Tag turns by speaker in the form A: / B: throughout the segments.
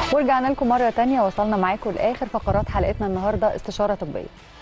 A: ورجعنا لكم مرة تانية وصلنا معاكم لآخر فقرات حلقتنا النهاردة استشارة طبية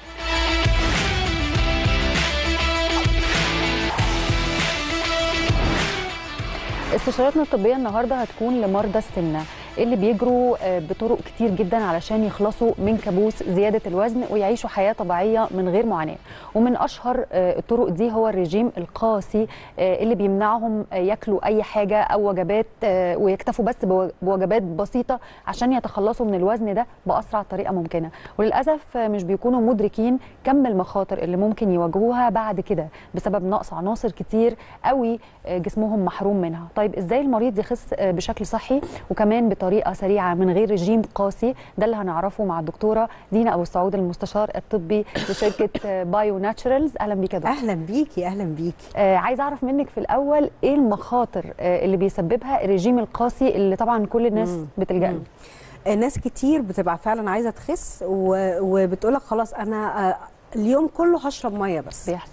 A: استشاراتنا الطبية النهاردة هتكون لمرضى السمنة اللي بيجروا آه، بطرق كتير جدا علشان يخلصوا من كابوس زيادة الوزن ويعيشوا حياة طبيعية من غير معاناة ومن أشهر آه، الطرق دي هو الرجيم القاسي آه، اللي بيمنعهم آه، ياكلوا أي حاجة أو وجبات آه، ويكتفوا بس بو- بوجبات بسيطة عشان يتخلصوا من الوزن ده بأسرع طريقة ممكنة وللأسف آه، مش بيكونوا مدركين كم المخاطر اللي ممكن يواجهوها بعد كده بسبب نقص عناصر كتير قوي آه، جسمهم محروم منها طيب ازاي المريض يخس آه، بشكل صحي وكمان بطريقه سريعه من غير رجيم قاسي ده اللي هنعرفه مع الدكتوره دينا ابو السعود المستشار الطبي لشركه آه، بايو ناتشرالز اهلا بيك يا دكتور
B: اهلا بيكي اهلا بيكي
A: آه عايز اعرف منك في الاول ايه المخاطر آه اللي بيسببها الرجيم القاسي اللي طبعا كل الناس بتلجا له
B: آه، ناس كتير بتبقى فعلا عايزه تخس و- وبتقولك خلاص انا آه، اليوم كله هشرب ميه بس
A: بيحصل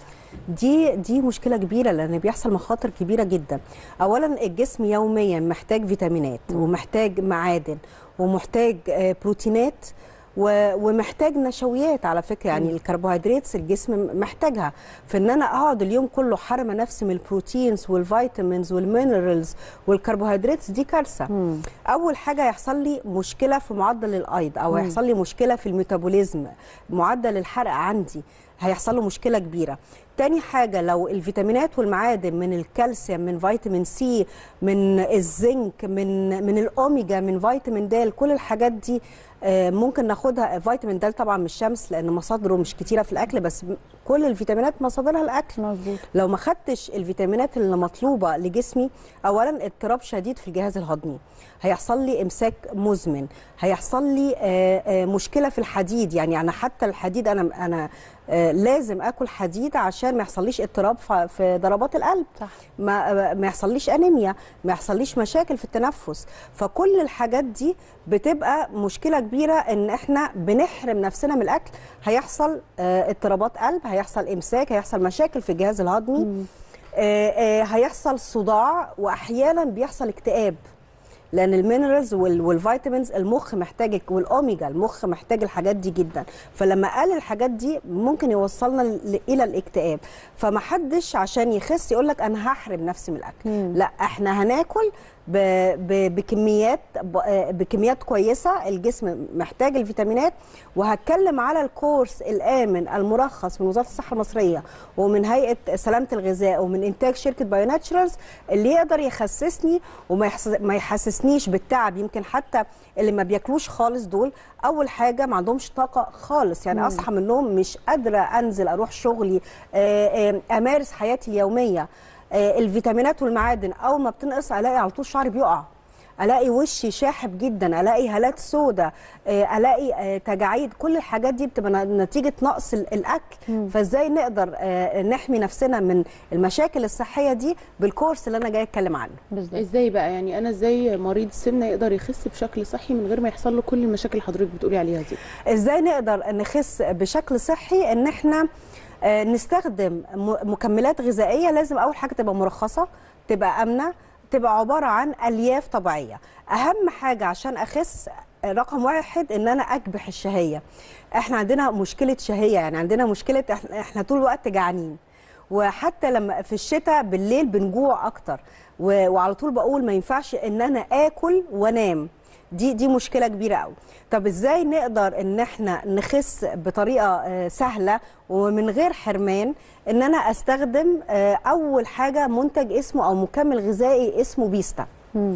B: دي دي مشكله كبيره لان بيحصل مخاطر كبيره جدا اولا الجسم يوميا محتاج فيتامينات ومحتاج معادن ومحتاج آه، بروتينات و- ومحتاج نشويات على فكره يعني الكربوهيدرات الجسم محتاجها فان انا اقعد اليوم كله حارمه نفسي من البروتينز والفيتامينز والمينرالز والكربوهيدرات دي كارثه اول حاجه يحصل لي مشكله في معدل الايض او يحصل لي مشكله في الميتابوليزم معدل الحرق عندي هيحصل له مشكله كبيره تاني حاجه لو الفيتامينات والمعادن من الكالسيوم من فيتامين سي من الزنك من من الاوميجا من فيتامين د كل الحاجات دي آه، ممكن ناخدها فيتامين د طبعا من الشمس لان مصادره مش كتيره في الاكل بس كل الفيتامينات مصادرها الاكل
A: مظبوط
B: لو ما خدتش الفيتامينات اللي مطلوبه لجسمي اولا اضطراب شديد في الجهاز الهضمي هيحصل لي امساك مزمن هيحصل لي آه، آه، مشكله في الحديد يعني انا حتى الحديد انا انا آه، لازم اكل حديد عشان ما يحصليش اضطراب ف- في ضربات القلب
A: صح
B: ما ما يحصليش انيميا ما يحصليش مشاكل في التنفس فكل الحاجات دي بتبقى مشكله كبيره ان احنا بنحرم نفسنا من الاكل هيحصل آه، اضطرابات قلب هيحصل امساك هيحصل مشاكل في الجهاز الهضمي آه، آه، هيحصل صداع واحيانا بيحصل اكتئاب لان المينرالز وال- والفيتامينز المخ محتاج والاوميجا المخ محتاج الحاجات دي جدا فلما قال الحاجات دي ممكن يوصلنا ل- الى الاكتئاب فمحدش عشان يخس يقول لك انا هحرم نفسي من الاكل لا احنا هناكل ب... ب... بكميات ب... آه، بكميات كويسه الجسم محتاج الفيتامينات وهتكلم على الكورس الامن المرخص من وزاره الصحه المصريه ومن هيئه سلامه الغذاء ومن انتاج شركه بايو ناتشرالز اللي يقدر يخسسني وما يحس... ما يحسسنيش بالتعب يمكن حتى اللي ما بياكلوش خالص دول اول حاجه ما عندهمش طاقه خالص يعني اصحى من النوم مش قادره انزل اروح شغلي آه، آه، امارس حياتي اليوميه آه، الفيتامينات والمعادن اول ما بتنقص الاقي على طول شعري بيقع الاقي وشي شاحب جدا الاقي هالات سودة آه، الاقي آه، تجاعيد كل الحاجات دي بتبقى ن- نتيجه نقص ال- الاكل فازاي نقدر آه، نحمي نفسنا من المشاكل الصحيه دي بالكورس اللي انا جاي اتكلم عنه
A: بالظبط
C: ازاي بقى يعني انا ازاي مريض السمنه يقدر يخس بشكل صحي من غير ما يحصل له كل المشاكل اللي حضرتك بتقولي عليها دي
B: ازاي نقدر نخس بشكل صحي ان احنا آه، نستخدم م- مكملات غذائيه لازم اول حاجه تبقى مرخصه تبقى امنه تبقى عباره عن الياف طبيعيه اهم حاجه عشان اخس آه، رقم واحد ان انا اكبح الشهيه احنا عندنا مشكله شهيه يعني عندنا مشكله احنا, احنا طول الوقت جعانين وحتى لما في الشتاء بالليل بنجوع اكتر و- وعلى طول بقول ما ينفعش ان انا اكل وانام دي دي مشكله كبيره قوي طب ازاي نقدر ان احنا نخس بطريقه آه، سهله ومن غير حرمان ان انا استخدم آه، اول حاجه منتج اسمه او مكمل غذائي اسمه بيستا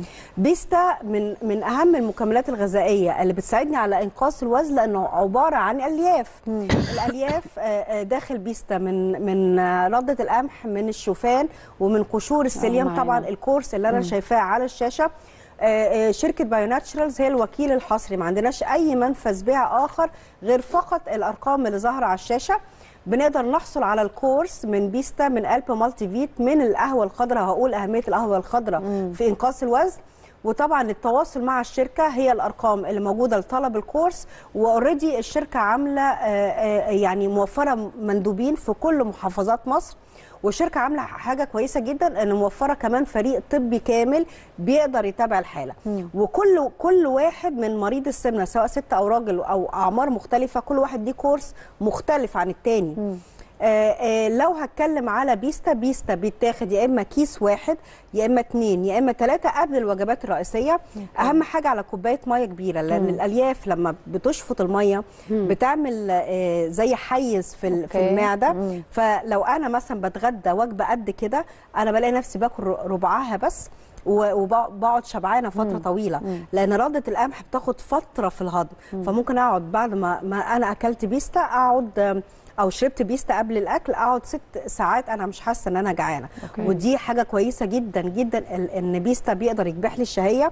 B: بيستا من من اهم المكملات الغذائيه اللي بتساعدني على انقاص الوزن لانه عباره عن الياف الالياف آه، آه، داخل بيستا من من آه، رده القمح من الشوفان ومن قشور السيليوم
A: معانا.
B: طبعا الكورس اللي انا شايفاه على الشاشه آه، آه، شركه بايو ناتشرالز هي الوكيل الحصري ما عندناش اي منفذ بيع اخر غير فقط الارقام اللي ظاهره على الشاشه بنقدر نحصل على الكورس من بيستا من الب مالتي فيت من القهوه الخضراء هقول اهميه القهوه الخضراء في انقاص الوزن وطبعا التواصل مع الشركه هي الارقام اللي موجوده لطلب الكورس واوريدي الشركه عامله آه، آه، يعني موفره مندوبين في كل محافظات مصر والشركه عامله حاجه كويسه جدا ان موفره كمان فريق طبي كامل بيقدر يتابع الحاله وكل كل واحد من مريض السمنه سواء ست او راجل او اعمار مختلفه كل واحد ليه كورس مختلف عن التاني آه آه لو هتكلم على بيستا بيستا بيتاخد يا اما كيس واحد يا اما اتنين يا اما تلاته قبل الوجبات الرئيسيه اهم حاجه على كوبايه ميه كبيره لان الالياف لما بتشفط الميه بتعمل آه زي حيز في ال- في
A: أوكي.
B: المعده
A: مم.
B: فلو انا مثلا بتغدى وجبه قد كده انا بلاقي نفسي باكل ربعها بس و- وبقعد شبعانه فتره طويله لان رده القمح بتاخد فتره في الهضم فممكن اقعد بعد ما ما انا اكلت بيستا اقعد آم، او شربت بيستا قبل الاكل اقعد ست ساعات انا مش حاسه ان انا جعانه
A: أوكي.
B: ودي حاجه كويسه جدا جدا ال- ان بيستا بيقدر يكبح لي الشهيه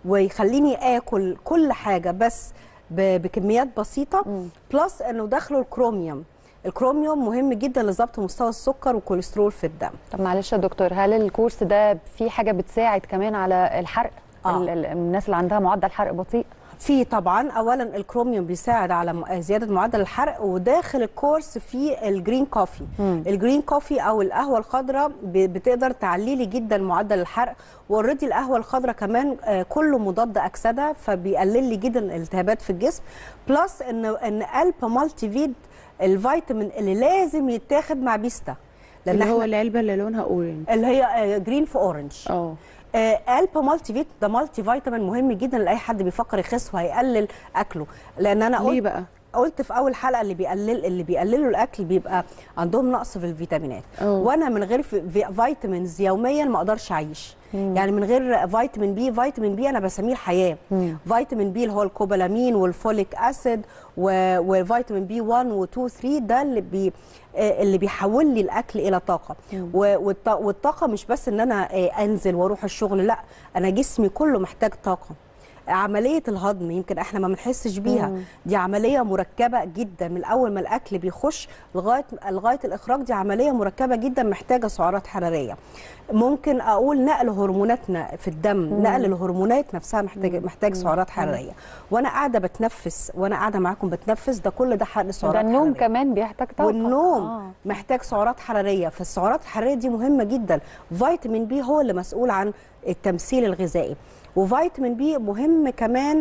B: ويخليني اكل كل حاجه بس ب- بكميات بسيطه بلس انه داخله الكروميوم الكروميوم مهم جدا لضبط مستوى السكر والكوليسترول في الدم
A: طب معلش يا دكتور هل الكورس ده في حاجه بتساعد كمان على الحرق
B: آه.
A: ال- ال- الناس اللي عندها معدل حرق بطيء
B: في طبعا اولا الكروميوم بيساعد على م- زياده معدل الحرق وداخل الكورس في الجرين كوفي الجرين كوفي او القهوه الخضراء ب- بتقدر تعلي لي جدا معدل الحرق واوريدي القهوه الخضراء كمان آه، كله مضاد اكسده فبيقلل لي جدا الالتهابات في الجسم بلس ان ان البا مالتي فيد الفيتامين اللي لازم يتاخد مع بيستا لان
C: اللي هو
B: احنا
C: العلبه اللي لونها اورنج
B: اللي هي جرين في اورنج
C: اه
B: آه البا مالتي فيت ده مالتي فيتامين مهم جدا لاي حد بيفكر يخس وهيقلل اكله لان انا
C: ليه
B: قلت
C: بقى
B: قلت في اول حلقه اللي بيقلل اللي بيقللوا الاكل بيبقى عندهم نقص في الفيتامينات
C: أوه.
B: وانا من غير في- في- فيتامينز يوميا ما اقدرش اعيش يعني من غير فيتامين بي فيتامين بي انا بسميه الحياه فيتامين بي اللي هو الكوبالامين والفوليك اسيد و- وفيتامين بي 1 و2 3 ده اللي بي آه، اللي بيحول لي الاكل الى طاقه و- والط- والطاقه مش بس ان انا آه، انزل واروح الشغل لا انا جسمي كله محتاج طاقه عمليه الهضم يمكن احنا ما بنحسش بيها دي عمليه مركبه جدا من اول ما الاكل بيخش لغايه لغايه الاخراج دي عمليه مركبه جدا محتاجه سعرات حراريه ممكن اقول نقل هرموناتنا في الدم نقل الهرمونات نفسها محتاج محتاج سعرات حراريه وانا قاعده بتنفس وانا قاعده معاكم بتنفس ده كل ده حرق سعرات
A: ده النوم
B: حرارية.
A: كمان بيحتاج طاقه
B: والنوم
A: آه.
B: آه. محتاج سعرات حراريه فالسعرات الحراريه دي مهمه جدا فيتامين بي هو اللي مسؤول عن التمثيل الغذائي وفيتامين بي مهم كمان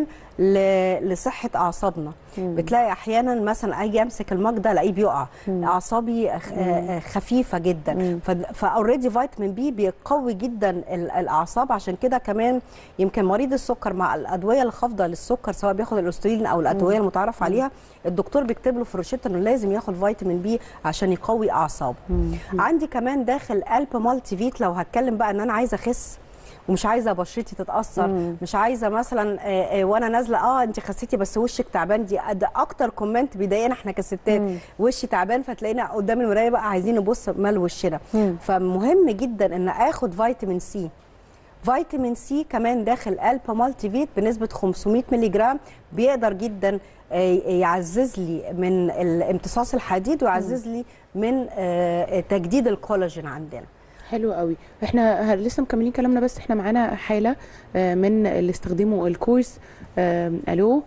B: ل- لصحه اعصابنا بتلاقي احيانا مثلا اجي امسك المج ده الاقيه بيقع اعصابي خ- آه، خفيفه جدا فاوريدي فيتامين بي بيقوي جدا ال- الاعصاب عشان كده كمان يمكن مريض السكر مع الادويه الخافضه للسكر سواء بياخد الاسترولين او الادويه المتعارف عليها الدكتور بيكتب له في روشته انه لازم ياخد فيتامين بي عشان يقوي اعصابه عندي كمان داخل الب مالتي فيت لو هتكلم بقى ان انا عايزه اخس ومش عايزه بشرتي تتاثر مش عايزه مثلا آه، آه، وانا نازله اه انت خسيتي بس وشك تعبان دي ده اكتر كومنت بيضايقنا احنا كستات وشي تعبان فتلاقينا قدام المرايه بقى عايزين نبص مال وشنا فمهم جدا ان اخد فيتامين سي فيتامين سي كمان داخل البا مالتي فيت بنسبه 500 مللي جرام بيقدر جدا آه، يعزز لي من امتصاص الحديد ويعزز لي من آه، تجديد الكولاجين عندنا
C: حلو قوي احنا ه- لسه مكملين كلامنا بس احنا معانا حاله آه، من اللي استخدموا الكورس آم، الو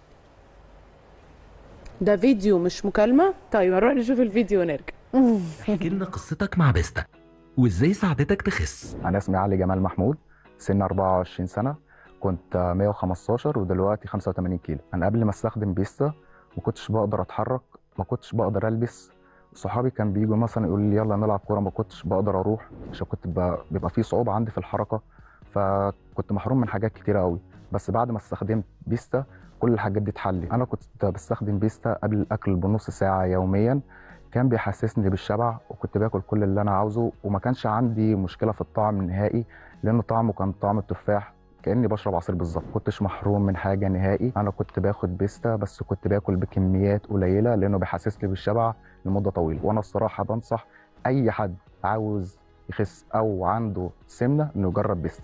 C: ده فيديو مش مكالمه طيب هنروح نشوف الفيديو ونرجع
D: احكي لنا قصتك مع بيستا وازاي ساعدتك تخس
E: أنا اسمي علي جمال محمود سن 24 سنة كنت 115 ودلوقتي 85 كيلو أنا قبل ما استخدم بيستا ما كنتش بقدر أتحرك ما كنتش بقدر ألبس صحابي كان بيجوا مثلا يقولوا لي يلا نلعب كورة ما كنتش بقدر أروح عشان كنت ب- بيبقى في صعوبة عندي في الحركة فكنت محروم من حاجات كتيرة قوي بس بعد ما استخدمت بيستا كل الحاجات دي اتحلت أنا كنت بستخدم بيستا قبل الأكل بنص ساعة يوميا كان بيحسسني بالشبع وكنت باكل كل اللي انا عاوزه وما كانش عندي مشكله في الطعم نهائي لان طعمه كان طعم التفاح كاني بشرب عصير بالظبط كنتش محروم من حاجه نهائي انا كنت باخد بيستا بس كنت باكل بكميات قليله لانه بيحسسني بالشبع لمده طويله وانا الصراحه بنصح اي حد عاوز يخس او عنده سمنه انه يجرب بيستا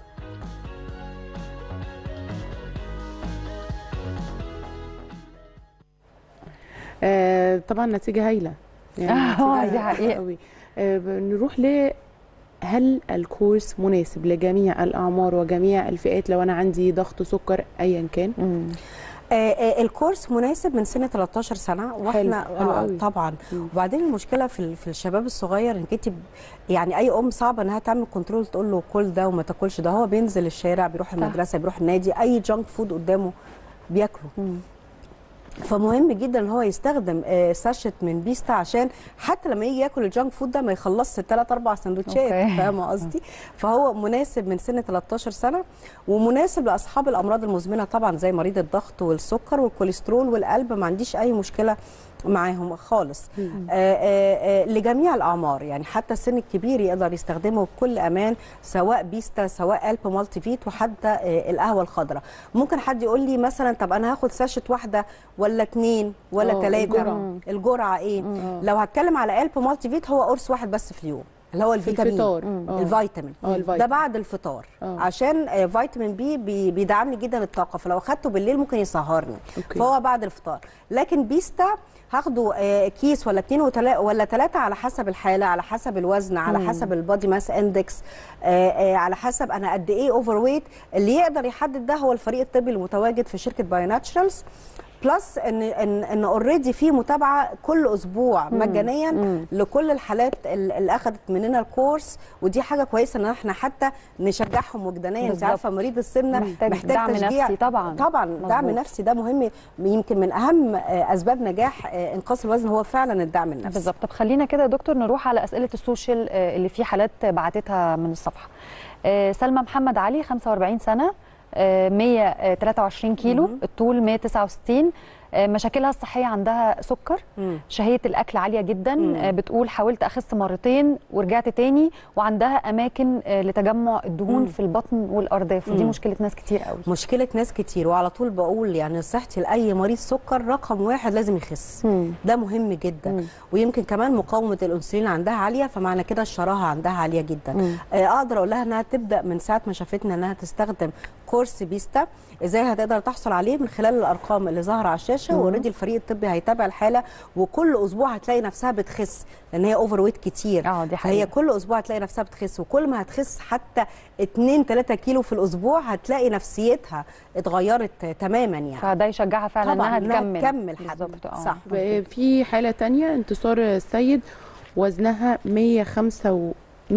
C: آه، طبعا نتيجه هايله
A: آه،
C: نتيجة
A: دي حقيقة.
C: قوي آه، ب- نروح ل هل الكورس مناسب لجميع الاعمار وجميع الفئات لو انا عندي ضغط سكر ايا كان
A: مم.
B: آه، آه، الكورس مناسب من سن 13 سنه واحنا
C: حلو، حلو
B: آه،
C: قوي.
B: طبعا
C: مم.
B: وبعدين المشكله في ال- في الشباب الصغير انك انت ب- يعني اي ام صعبه انها تعمل كنترول تقول له كل ده وما تاكلش ده هو بينزل الشارع بيروح المدرسه بيروح النادي اي جانك فود قدامه بياكله فمهم جدا ان هو يستخدم آه، ساشت من بيستا عشان حتى لما يجي ياكل الجانك فود ده ما يخلصش ثلاث اربع سندوتشات
A: أوكي.
B: فاهمه قصدي فهو مناسب من سن 13 سنه ومناسب لاصحاب الامراض المزمنه طبعا زي مريض الضغط والسكر والكوليسترول والقلب ما عنديش اي مشكله معاهم خالص آه آه آه لجميع الاعمار يعني حتى السن الكبير يقدر يستخدمه بكل امان سواء بيستا سواء قلب مالتي فيت وحتى آه القهوه الخضراء ممكن حد يقول لي مثلا طب انا هاخد ساشة واحده ولا اتنين ولا
C: آه،
B: ثلاثه
C: الجرعة.
B: الجرعه ايه لو هتكلم على قلب مالتي فيت هو قرص واحد بس في اليوم اللي هو الفيتامين
C: الفطار. آه.
B: الفيتامين
C: آه، الفيتامين.
B: ده بعد الفطار
C: آه.
B: عشان آه، فيتامين بي بي- بيدعم لي جدا الطاقه فلو اخدته بالليل ممكن يسهرني
C: أوكي.
B: فهو بعد الفطار لكن بيستا هاخده آه، كيس ولا اتنين وتلا- ولا ثلاثه على حسب الحاله على حسب الوزن على حسب البادي ماس اندكس على حسب انا قد ايه اوفر ويت اللي يقدر يحدد ده هو الفريق الطبي المتواجد في شركه بايو ناتشرالز بلس ان ان ان اوريدي في متابعه كل اسبوع مجانيا لكل الحالات ال- اللي اخذت مننا الكورس ودي حاجه كويسه ان احنا حتى نشجعهم وجدانيا انت
A: بالظبط.
B: عارفه مريض السمنه
A: محتاج
B: محتاج
A: دعم
B: تشجيع
A: نفسي طبعاً.
B: طبعا دعم
A: مظبوط.
B: نفسي ده مهم يمكن من اهم آه، اسباب نجاح آه، انقاص الوزن هو فعلا الدعم النفسي
A: بالظبط طب خلينا كده يا دكتور نروح على اسئله السوشيال آه، اللي في حالات بعتتها من الصفحه آه، سلمى محمد علي 45 سنه آه، 123 كيلو الطول 169 آه، مشاكلها الصحيه عندها سكر
B: مم.
A: شهيه الاكل عاليه جدا آه، بتقول حاولت اخس مرتين ورجعت تاني وعندها اماكن آه، لتجمع الدهون في البطن والارداف ودي مشكله ناس كتير قوي
B: مشكله ناس كتير وعلى طول بقول يعني نصيحتي لاي مريض سكر رقم واحد لازم يخس
A: مم.
B: ده مهم جدا ويمكن كمان مقاومه الانسولين عندها عاليه فمعنى كده الشراهه عندها عاليه جدا آه، اقدر اقول لها انها تبدا من ساعه ما شافتنا انها تستخدم كورس بيستا ازاي هتقدر تحصل عليه من خلال الارقام اللي ظاهره على الشاشه واوريدي الفريق الطبي هيتابع الحاله وكل اسبوع هتلاقي نفسها بتخس لان هي اوفر ويت كتير
A: اه دي
B: فهي
A: حقيقه
B: كل اسبوع هتلاقي نفسها بتخس وكل ما هتخس حتى 2 3 كيلو في الاسبوع هتلاقي نفسيتها اتغيرت تماما يعني
A: فده يشجعها فعلا
B: طبعاً
A: انها
B: إنها
A: تكمل
B: تكمل حد.
A: بالظبط اه
B: صح.
C: في حالة تانية انتصار السيد وزنها 105 و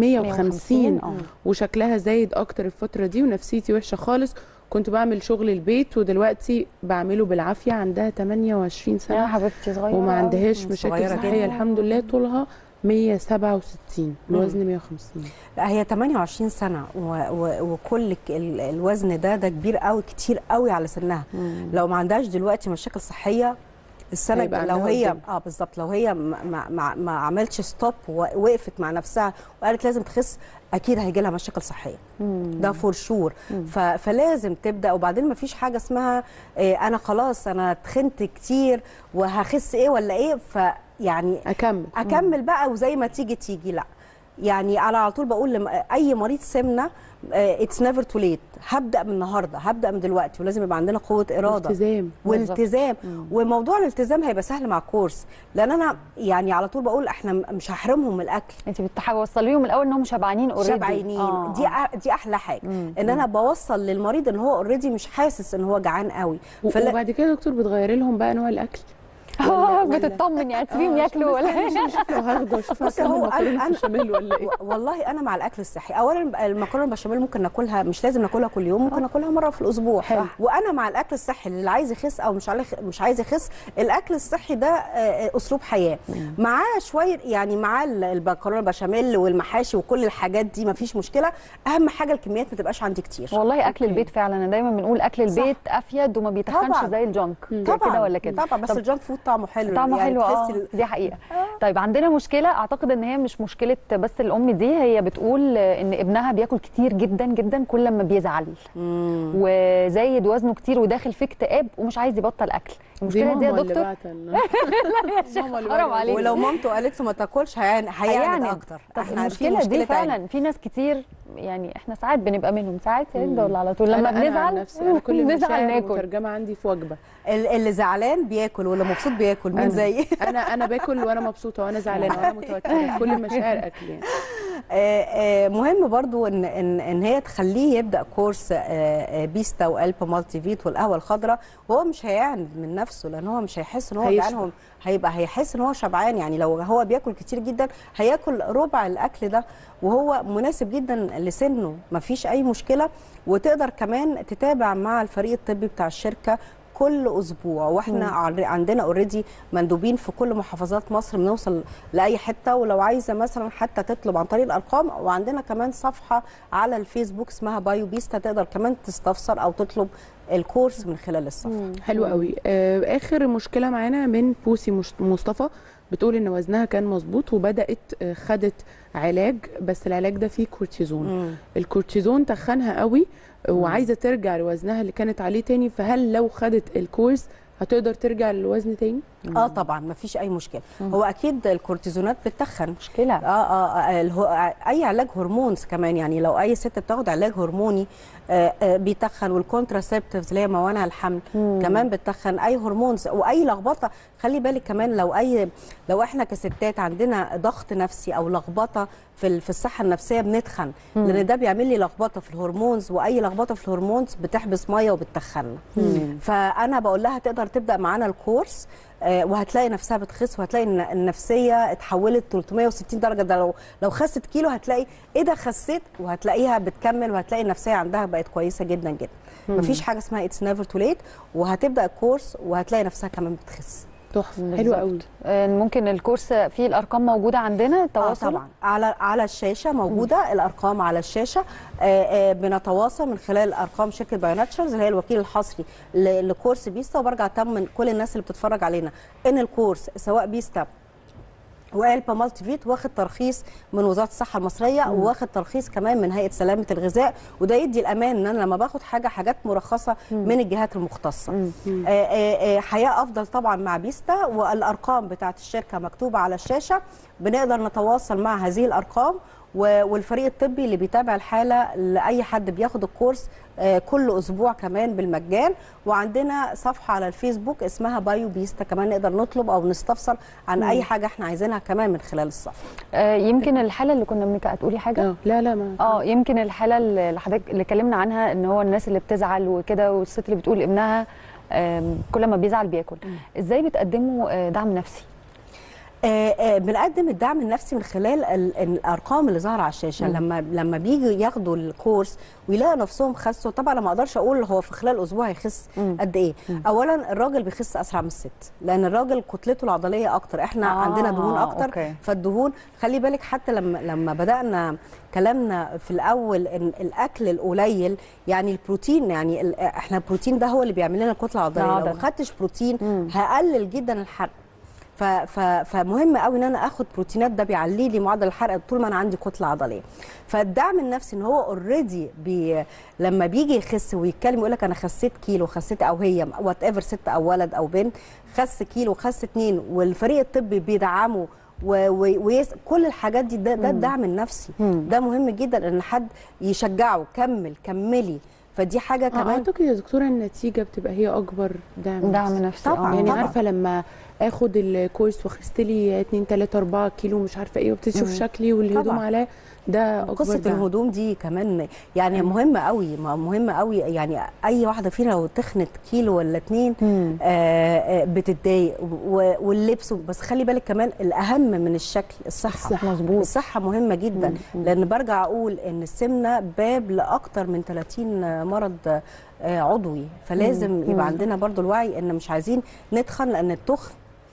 C: 150
A: آه.
C: وشكلها زايد اكتر الفترة دي ونفسيتي وحشة خالص كنت بعمل شغل البيت ودلوقتي بعمله بالعافية عندها 28
A: يا
C: سنة
A: حبيبتي صغيره
C: وما
A: أوي.
C: عندهاش مشاكل
B: صغيرة
C: صحية
B: جداً.
C: الحمد لله طولها 167 الوزن 150
B: لا هي 28 سنه و و وكل ك- ال- الوزن ده ده كبير قوي كتير قوي على سنها لو ما عندهاش دلوقتي مشاكل صحيه السنه
C: هيبقى
B: الج- لو
C: عندها
B: هي
C: قدام.
B: اه بالظبط لو هي ما, ما, ما, ما عملتش ستوب ووقفت مع نفسها وقالت لازم تخس اكيد هيجي لها مشاكل صحيه ده فور شور فلازم تبدا وبعدين ما فيش حاجه اسمها إيه انا خلاص انا تخنت كتير وهخس ايه ولا ايه فيعني
C: اكمل
B: اكمل بقى وزي ما تيجي تيجي لا يعني انا على طول بقول لاي مريض سمنه اتس نيفر تو ليت هبدا من النهارده هبدا من دلوقتي ولازم يبقى عندنا قوه اراده
C: التزام
B: والتزام وموضوع الالتزام هيبقى سهل مع الكورس لان انا يعني على طول بقول احنا م- مش هحرمهم من الاكل
A: انت بتوصليهم من الاول انهم شبعانين اوريدي
B: شبعانين آه. دي أ- دي احلى حاجه ان انا بوصل للمريض ان هو اوريدي مش حاسس ان هو جعان قوي
C: و- وبعد كده يا دكتور بتغيري لهم بقى انواع الاكل
A: اه
C: ولا-
A: بتطمن يعني تسيبيهم
C: آه،
A: ياكلوا ولا
C: عشان نشوف لو هاخده اشوف
B: بصي
C: هاكل
B: هو
C: مكرونه
B: أنا-
C: بشاميل ولا ايه
B: و- والله انا مع الاكل الصحي اولا المكرونه البشاميل ممكن ناكلها مش لازم ناكلها كل يوم ممكن ناكلها مره في الاسبوع
C: حلو.
B: وانا مع الاكل الصحي اللي عايز يخس او مش عايز مش عايز يخس الاكل الصحي ده آه، آه، اسلوب حياه معاه شويه يعني معاه ال- المكرونه البشاميل والمحاشي وكل الحاجات دي مفيش مشكله اهم حاجه الكميات ما تبقاش عندي كتير
A: والله اكل البيت فعلا انا دايما بنقول اكل
B: صح.
A: البيت افيد وما بيتخنش
B: طبعاً.
A: زي الجنك زي
B: طبعا
A: كده ولا كده
B: طبعا بس
A: طب
B: الجانك فود طعمه حلو
A: طعمه
B: يعني
A: حلو اه
B: تحسي ال-
A: دي حقيقه طيب عندنا مشكله اعتقد ان هي مش مشكله بس الام دي هي بتقول ان ابنها بياكل كتير جدا جدا كل ما بيزعل وزايد وزنه كتير وداخل في اكتئاب ومش عايز يبطل اكل المشكله دي يا
C: ماما اللي
A: دكتور
C: بعت لنا. ماما اللي
A: حرام
C: بعت
A: عليك.
C: لنا.
B: ولو مامته قالت له ما تاكلش هيعند هيعند
A: هيعند.
B: اكتر
A: طب
B: احنا عارفين
A: المشكله دي
B: مشكلة تانية.
A: فعلا في ناس كتير يعني احنا ساعات بنبقى منهم ساعات يا رندا ولا على طول لما
C: أنا- أنا عن
A: بنزعل
C: نفسي انا كل
A: بنزعل
C: المشاعر
A: ناكل
C: مترجمه عندي في وجبه
B: ال- اللي زعلان بياكل واللي مبسوط بياكل مين
C: أنا.
B: زيي
C: انا انا باكل وانا مبسوطه وانا زعلانه وانا متوتره كل المشاعر اكل يعني
B: آه، آه، مهم برضو ان ان ان هي تخليه يبدا كورس آه، آه، بيستا والب مالتي فيت والقهوه الخضراء وهو مش هيعند من نفسه لان هو مش هيحس ان هو
C: هيشبع.
B: جعان هو هيبقى هيحس ان هو شبعان يعني لو هو بياكل كتير جدا هياكل ربع الاكل ده وهو مناسب جدا لسنه مفيش اي مشكله وتقدر كمان تتابع مع الفريق الطبي بتاع الشركه كل اسبوع واحنا عر- عندنا اوريدي مندوبين في كل محافظات مصر بنوصل لاي حته ولو عايزه مثلا حتى تطلب عن طريق الارقام وعندنا كمان صفحه على الفيسبوك اسمها بايو بيستا تقدر كمان تستفسر او تطلب الكورس من خلال الصفحه
C: حلو قوي آه اخر مشكله معانا من بوسي مش- مصطفى بتقول ان وزنها كان مظبوط وبدات آه خدت علاج بس العلاج ده فيه كورتيزون
B: مم.
C: الكورتيزون تخنها قوي وعايزه ترجع لوزنها اللي كانت عليه تاني فهل لو خدت الكورس هتقدر ترجع للوزن تاني
B: اه طبعا مفيش اي مشكله هو اكيد الكورتيزونات بتتخن
A: مشكله
B: اه اه, آه الهو- اي علاج هرمونز كمان يعني لو اي ست بتاخد علاج هرموني آه آه بيتخن والكونتراسبتيفز اللي هي موانع الحمل
A: مم.
B: كمان بتتخن اي هرمونز واي لخبطه خلي بالك كمان لو اي لو احنا كستات عندنا ضغط نفسي او لخبطه في ال- في الصحه النفسيه بنتخن لان ده بيعمل لي لخبطه في الهرمونز واي لخبطه في الهرمونز بتحبس ميه وبتتخن فانا بقول لها تقدر تبدا معانا الكورس آه، وهتلاقي نفسها بتخس وهتلاقي ان النفسيه اتحولت 360 درجه ده لو لو خست كيلو هتلاقي ايه ده خسيت وهتلاقيها بتكمل وهتلاقي النفسيه عندها بقت كويسه جدا جدا مفيش حاجه اسمها اتس نيفر تو ليت وهتبدا الكورس وهتلاقي نفسها كمان بتخس
C: تحفه حلو قوي
A: آه، ممكن الكورس فيه الارقام موجوده عندنا
B: اه
A: التواصل
B: طبعا على على الشاشه موجوده الارقام على الشاشه آه آه بنتواصل من خلال ارقام شركه بايوناتشرز اللي هي الوكيل الحصري ل- لكورس بيستا وبرجع اطمن كل الناس اللي بتتفرج علينا ان الكورس سواء بيستا والبا مالتي فيت واخد ترخيص من وزاره الصحه المصريه واخد ترخيص كمان من هيئه سلامه الغذاء وده يدي الامان ان انا لما باخد حاجه حاجات مرخصه من الجهات المختصه آه، آه، آه، حياه افضل طبعا مع بيستا والارقام بتاعت الشركه مكتوبه على الشاشه بنقدر نتواصل مع هذه الارقام و- والفريق الطبي اللي بيتابع الحاله لاي حد بياخد الكورس آه، كل اسبوع كمان بالمجان وعندنا صفحه على الفيسبوك اسمها بايو بيستا كمان نقدر نطلب او نستفسر عن اي حاجه احنا عايزينها كمان من خلال الصفحه
A: آه، يمكن الحاله اللي كنا بنك هتقولي حاجه
C: اه لا لا ما
A: اه يمكن الحاله اللي حضرتك اللي اتكلمنا عنها ان هو الناس اللي بتزعل وكده والست اللي بتقول ابنها آم، كل ما بيزعل بياكل ازاي بتقدموا آه، دعم نفسي
B: آه، آه، بنقدم الدعم النفسي من خلال ال- الارقام اللي ظاهره على الشاشه لما لما بيجوا ياخدوا الكورس ويلاقوا نفسهم خسوا طبعا أنا ما اقدرش اقول هو في خلال اسبوع هيخس قد ايه اولا الراجل بيخس اسرع من الست لان الراجل كتلته العضليه اكتر احنا
A: آه،
B: آه عندنا دهون اكتر
A: أوكي.
B: فالدهون خلي بالك حتى لما لما بدانا كلامنا في الاول ان الاكل القليل يعني البروتين يعني ال- احنا البروتين ده هو اللي بيعمل لنا الكتله العضليه لو
A: العضلة.
B: ما خدتش بروتين هقلل جدا الحرق ف ف فمهم قوي ان انا اخد بروتينات ده بيعلي لي معدل الحرق طول ما انا عندي كتله عضليه فالدعم النفسي ان هو اوريدي بي لما بيجي يخس ويتكلم يقول لك انا خسيت كيلو خسيت او هي وات ايفر ست او ولد او بنت خس كيلو خس اتنين والفريق الطبي بيدعمه و- و- ويس كل الحاجات دي ده, ده الدعم النفسي ده مهم جدا ان حد يشجعه كمل كملي فدي حاجه
C: آه،
B: كمان
C: اعتقد يا دكتوره النتيجه بتبقى هي اكبر دعم
A: دعم
C: نفسي.
A: نفسي
B: طبعاً.
A: آه.
C: يعني
B: طبعاً.
C: عارفه لما اخد الكورس وخست لي 2 3 4 كيلو مش عارفه ايه وبتشوف شكلي والهدوم
B: طبعاً.
C: عليا ده اكبر
B: قصه
C: دعم.
B: الهدوم دي كمان يعني مهمه قوي ما- مهمه قوي يعني اي واحده فينا لو تخنت كيلو ولا اتنين
A: مم.
B: آه آه، بتتضايق و- واللبس بس خلي بالك كمان الاهم من الشكل الصحه
C: الصحة.
A: مظبوط.
B: الصحه مهمه جدا لان برجع اقول ان السمنه باب لاكتر من 30 مرض آه، عضوي فلازم يبقى عندنا برضو الوعي ان مش عايزين نتخن لان التخن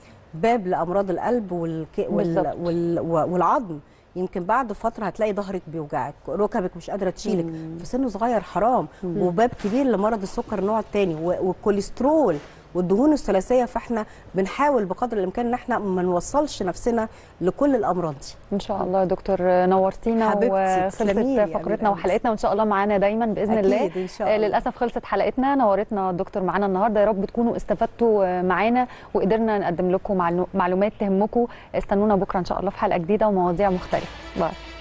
B: باب لامراض القلب والك...
A: بالظبط.
B: وال... وال... والعظم يمكن بعد فتره هتلاقي ظهرك بيوجعك ركبك مش قادره تشيلك في سن صغير حرام وباب كبير لمرض السكر النوع الثاني والكوليسترول والدهون الثلاثيه فاحنا بنحاول بقدر الامكان ان احنا ما نوصلش نفسنا لكل الامراض دي
A: ان شاء الله يا دكتور نورتينا
B: حبيبتي، تسلمي
A: وخلصت
B: لي يا
A: فقرتنا
B: أميرة.
A: وحلقتنا وان شاء الله معانا دايما باذن
B: أكيد
A: الله
B: إن شاء الله.
A: آه، للاسف خلصت حلقتنا نورتنا الدكتور معانا النهارده يا رب تكونوا استفدتوا آه، معانا وقدرنا نقدم لكم معلو- معلومات تهمكم استنونا بكره ان شاء الله في حلقه جديده ومواضيع مختلفه باي